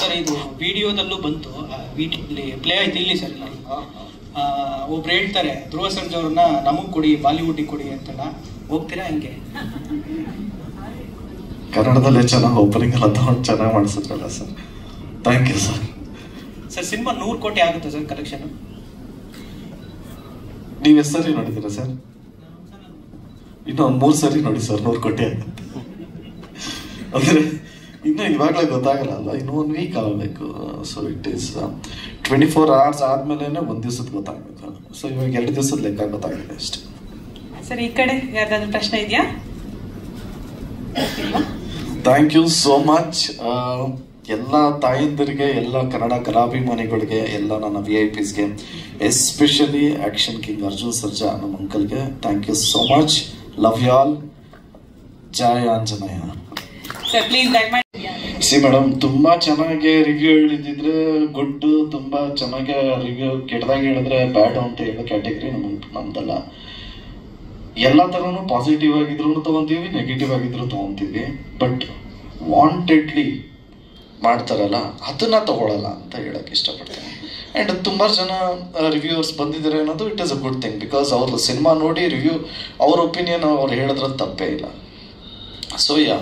sir ಇದು ವಿಡಿಯೋದಲ್ಲೂ ಬಂತು ಇಲ್ಲಿ ಪ್ಲೇ ಆಯ್ತು ಇಲ್ಲಿ ಸರ್ ಇಲ್ಲಿ ಆ, ಒಬ್ರು ಹೇಳ್ತಾರೆ ಧ್ರುವ ಸರ್ಜ್ ಅವ್ರನ್ನ ನಮಗ್ ಕೊಡಿ ಬಾಲಿವುಡ್ಗೆ ಕೊಡಿ ಅಂತೆಲ್ಲ ಹೋಗ್ತೀರಾ ಹಂಗೆ ಕನ್ನಡದಲ್ಲೇ ಚೆನ್ನಾಗಿ ಓಪನಿಂಗ್ ಎಲ್ಲ ತಗೊಂಡು ಚೆನ್ನಾಗಿ ಮಾಡಿಸಿದ್ರಲ್ಲ sir thank you sir sir cinema ನೂರು ಕೋಟಿ ಆಗುತ್ತೆ ಸರ್ ಕಲೆಕ್ಷನ್ ನೀವು ಎಷ್ಟು ಸರಿ ನೋಡಿದ್ದೀರಾ ಸರ್ ಇನ್ನು ಒಂದು ಮೂರು ಸರಿ ನೋಡಿ ಸರ್ ನೂರು ಕೋಟಿ ಆಗುತ್ತೆ ಅಂದ್ರೆ ಇನ್ನು ಇವಾಗಲೇ ಗೊತ್ತಾಗಲ್ಲ ಅಲ್ಲ ಇನ್ನು ಒಂದು ವೀಕ್ ಆಗಬೇಕು so it is twenty four hours ಆದ್ಮೇಲೆ ಒಂದು ದಿವಸದ ಗೊತ್ತಾಗಬೇಕು ಸೊ ಇವಾಗ ಎರಡು ದಿವಸದ ಲೆಕ್ಕ ಗೊತ್ತಾಗಿದೆ ಅಷ್ಟೇ ಸರ್ ಈ ಕಡೆ ಯಾರ್ದಾದ್ರು ಪ್ರಶ್ನೆ ಇದೆಯಾ ಥ್ಯಾಂಕ್ ಯು ಸೋ ಮಚ್ ಎಲ್ಲ ತಾಯಂದಿರಿಗೆ ಎಲ್ಲ ಕನ್ನಡ ಕಲಾಭಿಮಾನಿಗಳಿಗೆ ಎಲ್ಲ ನನ್ನ ವಿ ಐ ಪಿಸ್ಗೆ especially action king Arjun Sarja ನಮ್ಮ ಅಂಕಲ್ಗೆ thank you so much love you all Jaya Anjaneya sir please ದಯಮಾಡಿ ಸಿ ಮೇಡಮ್ ತುಂಬಾ ಚೆನ್ನಾಗಿ ರಿವ್ಯೂ ಹೇಳಿದ್ರೆ ಗುಡ್ ತುಂಬಾ ಚೆನ್ನಾಗಿ ರಿವ್ಯೂ ಕೆಟ್ಟದಾಗಿ ಹೇಳಿದ್ರೆ ಬ್ಯಾಡ್ ಅಂತ ಹೇಳೋ ಕ್ಯಾಟಗರಿ ನಮ್ ನಮ್ದಲ್ಲ ಎಲ್ಲ ತರನು ಪಾಸಿಟಿವ್ ಆಗಿದ್ರು ತಗೊಂತೀವಿ ನೆಗೆಟಿವ್ ಆಗಿದ್ರು ತಗೊಂತೀವಿ ಬಟ್ ವಾಂಟೆಡ್ಲಿ ಮಾಡ್ತಾರಲ್ಲ ಅದನ್ನ ತಗೊಳಲ್ಲ ಅಂತ ಹೇಳಕ್ ಇಷ್ಟಪಡ್ತೀನಿ ಅಂಡ್ ತುಂಬಾ ಜನ ರಿವ್ಯೂವರ್ಸ್ ಬಂದಿದ್ದಾರೆ ಅನ್ನೋದು it is a good thing because ಅವ್ರ ಸಿನಿಮಾ ನೋಡಿ ರಿವ್ಯೂ ಅವ್ರ ಒಪಿನಿಯನ್ ಅವ್ರು ಹೇಳಿದ್ರಲ್ಲಿ ತಪ್ಪೇ ಇಲ್ಲ ಸೊ ಯಾ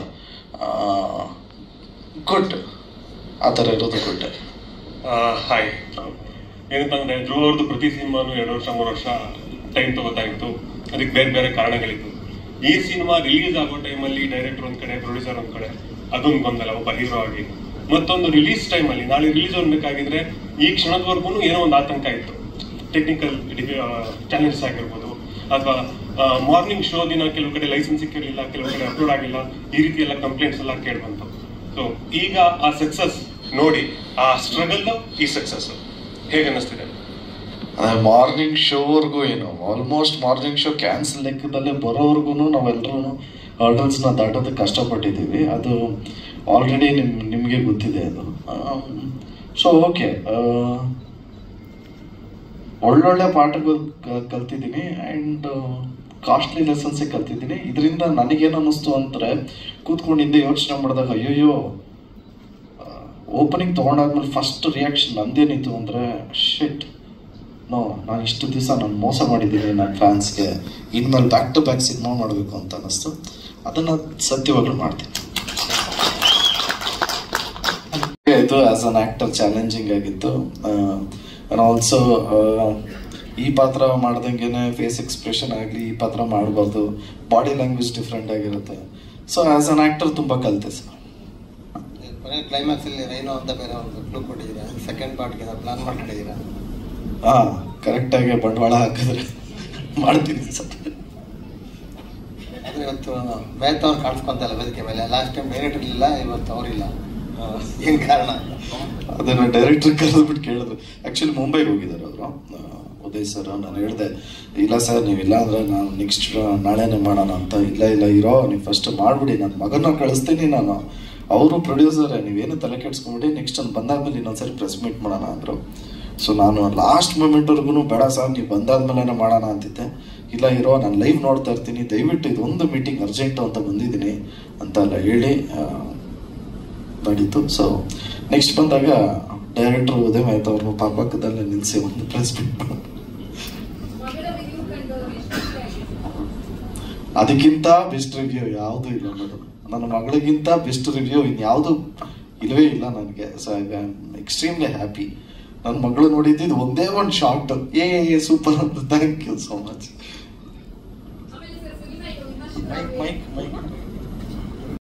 ಗುಡ್ ಆ ಥರ ಇರೋದು ಗುಡ್ ಹಾಯ್ ಏನಂತಂದ್ರೆ ಧ್ರುವ ಅವ್ರದ್ದು ಪ್ರತಿ ಸಿನಿಮಾನು ಎರಡು ವರ್ಷ ಮೂರು ವರ್ಷ ಟೈಮ್ ತಗೋತಾ ಇತ್ತು ಅದಕ್ಕೆ ಬೇರೆ ಬೇರೆ ಕಾರಣಗಳಿತ್ತು ಈ ಸಿನಿಮಾ ರಿಲೀಸ್ ಆಗೋ ಟೈಮಲ್ಲಿ ಡೈರೆಕ್ಟರ್ ಒಂದ್ ಕಡೆ ಪ್ರೊಡ್ಯೂಸರ್ ಒಂದ್ ಕಡೆ ಅದೊಂದು ಗೊಂದಲ ಒಬ್ಬ ಹೀರೋ ಆಗಿ ಮತ್ತೊಂದು ರಿಲೀಸ್ ಟೈಮಲ್ಲಿ ನಾಳೆ ರಿಲೀಸ್ ಆಗ್ಬೇಕಾಗಿದ್ರೆ ಈ ಕ್ಷಣದವರೆಗೂ ಏನೋ ಒಂದು ಆತಂಕ ಇತ್ತು ಟೆಕ್ನಿಕಲ್ ಚಾಲೆಂಜಸ್ ಆಗಿರ್ಬೋದು ಅಥವಾ ಮಾರ್ನಿಂಗ್ ಶೋ ದಿನ ಕೆಲವು ಕಡೆ ಲೈಸೆನ್ಸ್ ಸಿಕ್ಕಿರಲಿಲ್ಲ ಕೆಲವು ಕಡೆ ಅಪ್ಲೋಡ್ ಆಗಿಲ್ಲ ಈ ರೀತಿ ಎಲ್ಲ ಕಂಪ್ಲೇಂಟ್ಸ್ ಎಲ್ಲ ಕೇಳ್ಬಂತು ಸೊ ಈಗ ಆ ಸಕ್ಸಸ್ ನೋಡಿ ಆ ಸ್ಟ್ರಗಲ್ ಈ ಸಕ್ಸಸ್ ಹೇಗೆ ಅನ್ನಿಸ್ತಿದೆ ಅದೇ ಮಾರ್ನಿಂಗ್ ಶೋವರೆಗೂ ಏನು ಆಲ್ಮೋಸ್ಟ್ ಮಾರ್ನಿಂಗ್ ಶೋ ಕ್ಯಾನ್ಸಲ್ ಲೆಕ್ಕದಲ್ಲೇ ಬರೋವರೆಗೂ ನಾವೆಲ್ಲರೂ ಹರ್ಡಲ್ಸ್ನ ದಾಟೋದಕ್ಕೆ ಕಷ್ಟಪಟ್ಟಿದ್ದೀವಿ ಅದು ಆಲ್ರೆಡಿ ನಿಮ್ ನಿಮಗೆ ಗೊತ್ತಿದೆ ಅದು ಸೊ ಓಕೆ ಒಳ್ಳೊಳ್ಳೆ ಪಾಠಗಳು ಕ- ಕಲ್ತಿದ್ದೀನಿ ಆ್ಯಂಡ್ ಕಾಸ್ಟ್ಲಿ ಲೆಸನ್ಸೇ ಕಲ್ತಿದ್ದೀನಿ ಇದರಿಂದ ನನಗೇನು ಅನ್ನಿಸ್ತು ಅಂದರೆ ಕೂತ್ಕೊಂಡು ಹಿಂದೆ ಯೋಚನೆ ಮಾಡಿದಾಗ ಅಯ್ಯೋಯ್ಯೋ ಓಪನಿಂಗ್ ತೊಗೊಂಡಾದ್ಮೇಲೆ ಫಸ್ಟ್ ರಿಯಾಕ್ಷನ್ ನಂದೇನಿತ್ತು ಅಂದರೆ ಶಿಟ್ ನೋ ನಾನು ಇಷ್ಟು ದಿವಸ ನಾನು ಮೋಸ ಮಾಡಿದ್ದೀನಿ ನನ್ನ ಫ್ಯಾನ್ಸ್ಗೆ ಇನ್ಮೇಲೆ ಬ್ಯಾಕ್ ಟು ಬ್ಯಾಕ್ ಸಿನಿಮಾ ಮಾಡಬೇಕು ಅಂತ ಅನ್ನಿಸ್ತು ಅದನ್ನು ಸತ್ಯವಾಗ್ಲೂ ಮಾಡ್ತೀನಿ ಇದು ಆಸ್ ಅನ್ ಆಕ್ಟರ್ ಚಾಲೆಂಜಿಂಗ್ ಆಗಿತ್ತು ಆಲ್ಸೋ ಈ ಪಾತ್ರ ಮಾಡ್ದಂಗೆನೆ ಫೇಸ್ ಎಕ್ಸ್ಪ್ರೆಷನ್ ಆಗಲಿ ಈ ಪಾತ್ರ ಮಾಡಬಾರ್ದು ಬಾಡಿ ಲ್ಯಾಂಗ್ವೇಜ್ ಡಿಫ್ರೆಂಟ್ ಆಗಿರುತ್ತೆ ಸೊ ಆಸ್ ಅನ್ ಆಕ್ಟರ್ ತುಂಬ ಕಲಿತೆ ಸರ್ ಕೊನೆ ಕ್ಲೈಮ್ಯಾಕ್ಸ್ ಅಲ್ಲಿ ರೈನೋ ಅಂತ ಬೇರೆ ಒಂದು ಕ್ಲೂ ಕೊಟ್ಟಿದ್ದೀರಾ ಸೆಕೆಂಡ್ ಪಾರ್ಟ್ಗೆ ಪ್ಲಾನ್ ಮಾಡ್ಕೊಂಡಿದ್ದೀರಾ ಹಾ ಕರೆಕ್ಟಾಗಿ ಬಂಡವಾಳ ಹಾಕಿದ್ರೆ ಮಾಡ್ತೀನಿ ಸರ್ ಆದ್ರೆ ಇವತ್ತು ಬೇತ್ ಅವ್ರು ಕಾಣಿಸ್ಕೊಂತ ಇಲ್ಲ ವೇದಿಕೆ ಮೇಲೆ ಲಾಸ್ಟ್ ಟೈಮ್ ಡೈರೆಕ್ಟ್ ಇರಲಿಲ್ಲ ಇವತ್ತು ಅವರಿಲ್ಲ ಏನ್ ಕಾರಣ ಅದನ್ನ ಡೈರೆಕ್ಟರ್ ಕರೆದ್ಬಿಟ್ಟು ಕೇಳಿದ್ರು ಆಕ್ಚುಲಿ ಮುಂಬೈಗೆ ಹೋಗಿದ್ದಾರೆ ಅವರು ಉದಯ್ ಸರ್ ನಾನು ಹೇಳಿದೆ ಇಲ್ಲ ಸರ್ ನೀವು ಇಲ್ಲ ಅಂದ್ರೆ ನಾನು ನೆಕ್ಸ್ಟ್ ನಾಳೆನೇ ಮಾಡೋಣ ಅಂತ ಇಲ್ಲ ಇಲ್ಲ ಇರೋ ನೀವು ಫಸ್ಟ್ ಮಾಡ್ಬಿಡಿ ನನ್ನ ಮಗನ ಕಳಿಸ್ತೀನಿ ನಾನು ಅವರು ಪ್ರೊಡ್ಯೂಸರೇ ನೀವೇನು ತಲೆ ಕೆಡ್ಸ್ಕೊಂಬಿಡಿ ನೆಕ್ಸ್ಟ್ ಒಂದು ಬಂದಾದ್ಮೇಲೆ ಇನ್ನೊಂದ್ಸರಿ ಪ್ರೆಸ್ ಮೀಟ್ ಮಾಡೋಣ ಅಂದರು ಸೊ ನಾನು ಲಾಸ್ಟ್ ಮೂಮೆಂಟ್ವರೆಗೂ ಬೇಡ ಸರ್ ನೀವು ಬಂದಾದ್ಮೇಲೆ ಮಾಡೋಣ ಅಂತಿದ್ದೆ ಇಲ್ಲ ಇರೋ ನಾನು ಲೈವ್ ನೋಡ್ತಾ ಇರ್ತೀನಿ ದಯವಿಟ್ಟು ಇದೊಂದು ಮೀಟಿಂಗ್ ಅರ್ಜೆಂಟು ಅಂತ ಬಂದಿದ್ದೀನಿ ಅಂತೆಲ್ಲ ಹೇಳಿ ಆ, ನಡೀತು ಸೊ ನೆಕ್ಸ್ಟ್ ಬಂದಾಗ ಡೈರೆಕ್ಟರ್ ಉದಯ ಆಯ್ತು ಅವ್ರನ್ನ ಪಕ್ಕದಲ್ಲೇ ನಿಲ್ಲಿಸಿ ಒಂದು ಪ್ರೆಸ್ ಮೀಟ್ ಮಾಡಿ ಅದಕ್ಕಿಂತ ಬೆಸ್ಟ್ ರಿವ್ಯೂ ಯಾವುದೂ ಇಲ್ಲ ಮೇಡಮ್ ನನ್ನ ಮಗಳಿಗಿಂತ ಬೆಸ್ಟ್ ರಿವ್ಯೂ ಇನ್ಯಾವುದು ಇಲ್ಲವೇ ಇಲ್ಲ ನನಗೆ so I am extremely happy ನನ್ನ ಮಗಳು ನೋಡಿದ್ದು ಒಂದೇ ಒಂದು ಶಾರ್ಟ್ ಏ ಸೂಪರ್ ಅಂತ thank you so much mike mike mic